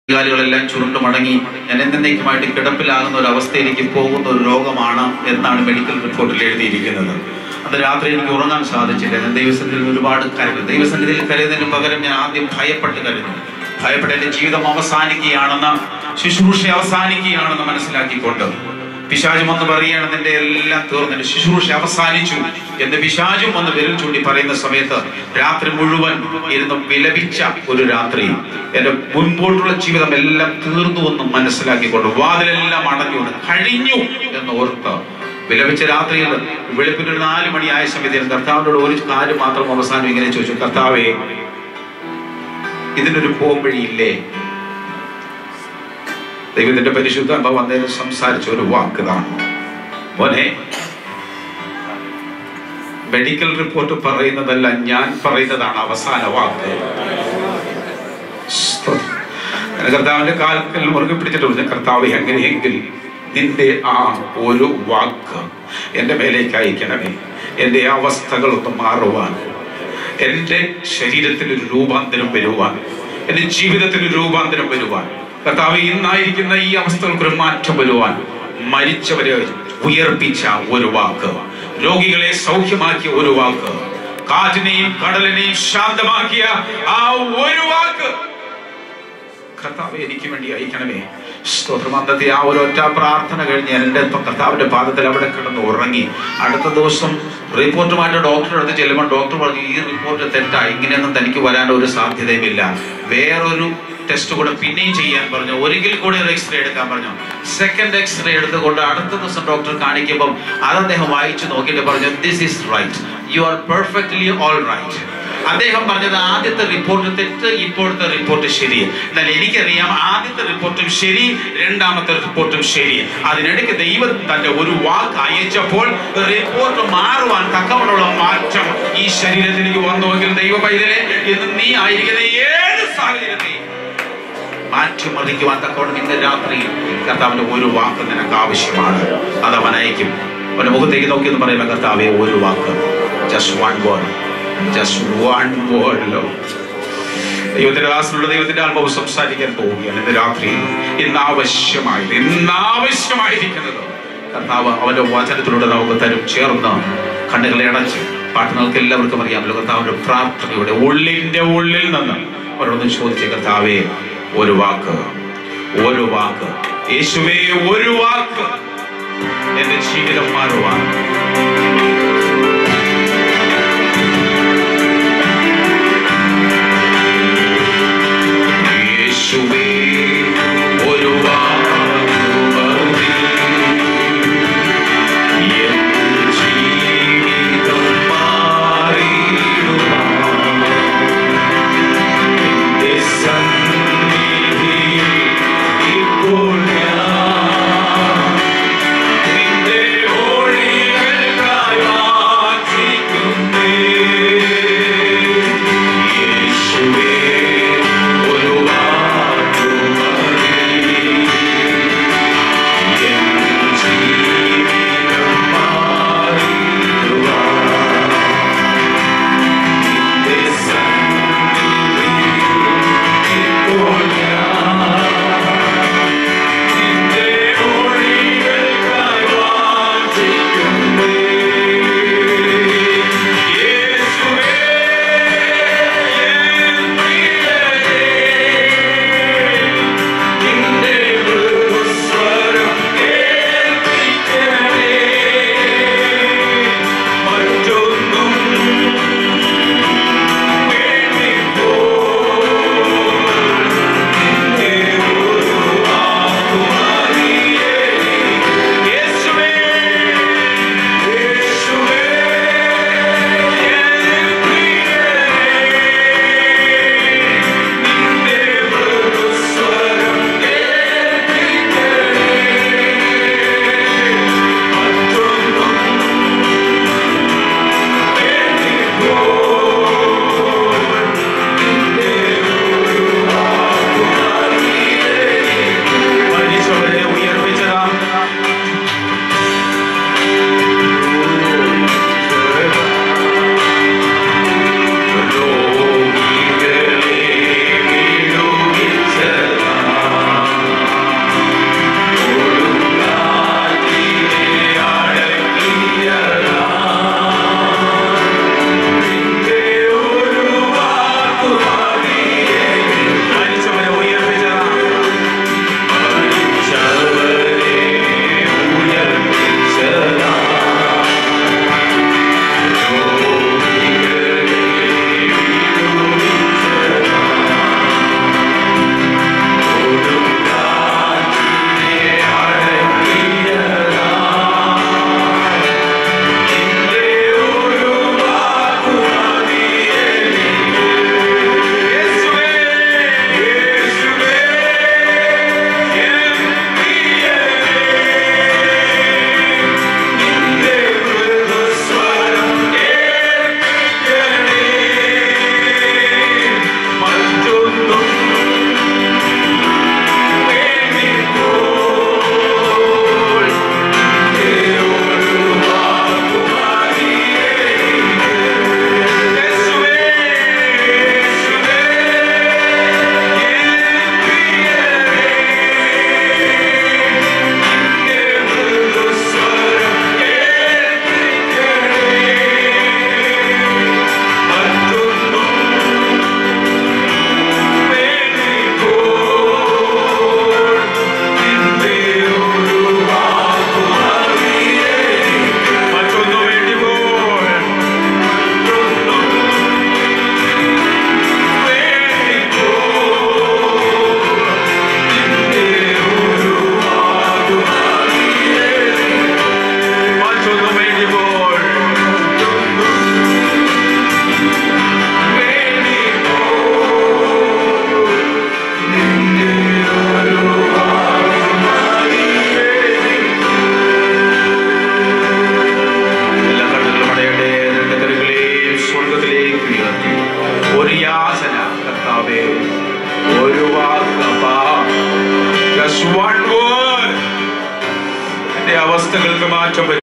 കാലുകളെല്ലാം ചുരുണ്ടു മടങ്ങി ഞാൻ എന്നേക്കുമായിട്ട് കിടപ്പിലാകുന്ന ഒരു അവസ്ഥയിലേക്ക് പോകുന്ന ഒരു രോഗമാണ് എന്നാണ് മെഡിക്കൽ റിപ്പോർട്ടിൽ എഴുതിയിരിക്കുന്നത് അന്ന് രാത്രി എനിക്ക് ഉറങ്ങാൻ സാധിച്ചില്ല ഞാൻ ദൈവസന്നിധിയിൽ ഒരുപാട് കരുതു ദൈവസന്നിധിയിൽ കരുതുന്നതിന് പകരം ഞാൻ ആദ്യം ഭയപ്പെട്ട് കരുതു ഭയപ്പെട്ട് എൻ്റെ ജീവിതം അവസാനിക്കുകയാണെന്ന് ശുശ്രൂഷ അവസാനിക്കുകയാണെന്ന് മനസ്സിലാക്കിക്കൊണ്ട് പിശാചും വന്ന് പറയുകയാണ് നിന്റെ എല്ലാം തീർന്നു നിന്റെ ശുശ്രൂഷ അവസാനിച്ചു എന്ന് പിശാചും വന്ന് വിരൽ ചൂണ്ടി പറയുന്ന സമയത്ത് രാത്രി മുഴുവൻ ഇരുന്ന് വിലപിച്ച ഒരു രാത്രി എന്റെ മുൻപോട്ടുള്ള ജീവിതം എല്ലാം തീർന്നു എന്ന് മനസ്സിലാക്കിക്കൊണ്ട് വാതിലെല്ലാം അടഞ്ഞു എന്ന് കഴിഞ്ഞു എന്ന് ഓർത്ത് വിലപിച്ച രാത്രിയിൽ വെളുപ്പിന് ഒരു നാല് മണിയായ സമയത്ത് ഞാൻ കർത്താവിനോട് ഒരു കാര്യം മാത്രം അവസാനം ഇങ്ങനെ ചോദിച്ചു കർത്താവേ ഇതിനൊരു പോംവഴിയില്ലേ ദൈവത്തിന്റെ പരിശുദ്ധാത്മ വന്നതിന് സംസാരിച്ച ഒരു വാക്ക് ഇതാണ് മോനെ മെഡിക്കൽ റിപ്പോർട്ട് പറയുന്നതല്ല ഞാൻ പറയുന്നതാണ് അവസാന വാക്ക് സ്തോത്രം. ഞാൻ കർത്താവിന്റെ കാൽക്കൽ മുറുകെ പിടിച്ചിട്ട് പറഞ്ഞു കർത്താവ് എങ്ങനെയെങ്കിൽ നിന്റെ ആ ഒരു വാക്ക് എൻ്റെ മേലേക്ക് അയക്കണമേ എൻ്റെ അവസ്ഥകളൊന്ന് മാറുവാൻ എൻ്റെ ശരീരത്തിൽ ഒരു രൂപാന്തരം വരുവാൻ എൻ്റെ ജീവിതത്തിൽ ഒരു രൂപാന്തരം വരുവാൻ കർത്താവ് ഇന്നായിരിക്കുന്ന ഈ അവസ്ഥകൾക്കൊരു മാറ്റം വരുവാൻ മരിച്ചവരെ ഉയർപ്പിച്ച ഒരു വാക്ക് രോഗികളെ സൗഖ്യമാക്കിയ ഒരു വാക്ക് കാറ്റിനെയും കടലിനെയും ശാന്തമാക്കിയ ആ ഒരു വാക്ക് കർത്താവ് എനിക്ക് വേണ്ടി അയക്കണമേ സ്തോത്രം അന്നത്തെ ആ ഒരു ഒറ്റ പ്രാർത്ഥന കഴിഞ്ഞ് ഞാൻ എൻ്റെ കർത്താവിന്റെ പാദത്തിൽ അവിടെ കിടന്ന് ഉറങ്ങി അടുത്ത ദിവസം റിപ്പോർട്ടുമായിട്ട് ഡോക്ടറെ അടുത്ത് ചെല്ലുമ്പോൾ ഡോക്ടർ പറഞ്ഞു ഈ റിപ്പോർട്ട് തെറ്റായി ഇങ്ങനെയൊന്നും തനിക്ക് വരാൻ ഒരു സാധ്യതയുമില്ല വേറൊരു ടെസ്റ്റ് കൂടെ പിന്നെയും ചെയ്യാൻ പറഞ്ഞു ഒരിക്കൽ കൂടി ഒരു എക്സ്റേ എടുക്കാൻ പറഞ്ഞു സെക്കൻഡ് എക്സ്റേ എടുത്തുകൊണ്ട് അടുത്ത ദിവസം ഡോക്ടർ കാണിക്കുമ്പോൾ അത് അദ്ദേഹം വായിച്ചു നോക്കിയിട്ട് പറഞ്ഞു this is right you are perfectly all right അദ്ദേഹം പറഞ്ഞത് ആദ്യത്തെ റിപ്പോർട്ട് തെറ്റ് ഇപ്പോഴത്തെ റിപ്പോർട്ട് ശരി എന്നാൽ എനിക്കറിയാം ആദ്യത്തെ റിപ്പോർട്ടും ശരി രണ്ടാമത്തെ റിപ്പോർട്ടും ശരി അതിനിടയ്ക്ക് ദൈവം തന്റെ ഒരു വാക്ക് അയച്ചപ്പോൾ റിപ്പോർട്ട് മാറുവാൻ തക്കവണ്ണമുള്ള മാറ്റം ഈ ശരീരത്തിലേക്ക് വന്നുവെങ്കിൽ ദൈവ പൈതലെ ഇന്ന് നീ ആയിരിക്കുന്ന ഏത് സാഹചര്യത്തെയും മാറ്റിമറിക്കുവാൻ തക്കവണ്ണം ഇന്ന് രാത്രി കർത്താവിന്റെ ഒരു വാക്ക് നിനക്ക് ആവശ്യമാണ് അത് അവൻ അയക്കും അവന്റെ മുഖത്തേക്ക് നോക്കി എന്ന് പറയുമ്പോൾ കർത്താവെ ഒരു വാക്ക് just one word just one വേർഡിലോ ദൈവത്തിന്റെ ദാസനുള്ള ദൈവത്തിന്റെ ആത്മാവ് സംസാരിക്കാൻ പോവുകയാണ് ഇന്ന് രാത്രി ഇന്ന് ആവശ്യമായത് ഇന്ന് ആവശ്യമായിരിക്കുന്നത് കർത്താവ് അവന്റെ വചനത്തിലൂടെ നമുക്ക് തരും ചേർന്ന് കണ്ണുകളെ അടച്ച് പാട്ട് നമുക്ക് എല്ലാവർക്കും അറിയാമല്ലോ കർത്താവിന്റെ പ്രാർത്ഥനയുടെ ഉള്ളിന്റെ ഉള്ളിൽ നിന്ന് അവരോടൊന്ന് ചോദിച്ച കർത്താവേ ഒരു വാക്ക് ഒരു വാക്ക് യേശുവേ ഒരു വാക്ക് എന്റെ ജീവിതം മാറുവാൻ യേശുവേ ഒരു വാക്ക് മതി. എൻ ജീവിതം മാറിയിടുവാൻ. നിന്റെ സന്നിധിയിൽ ഇപ്പോൾ ഞാൻ നിന്റെ ഒഴികൾ അവസ്ഥകൾക്ക് മാറ്റം വരും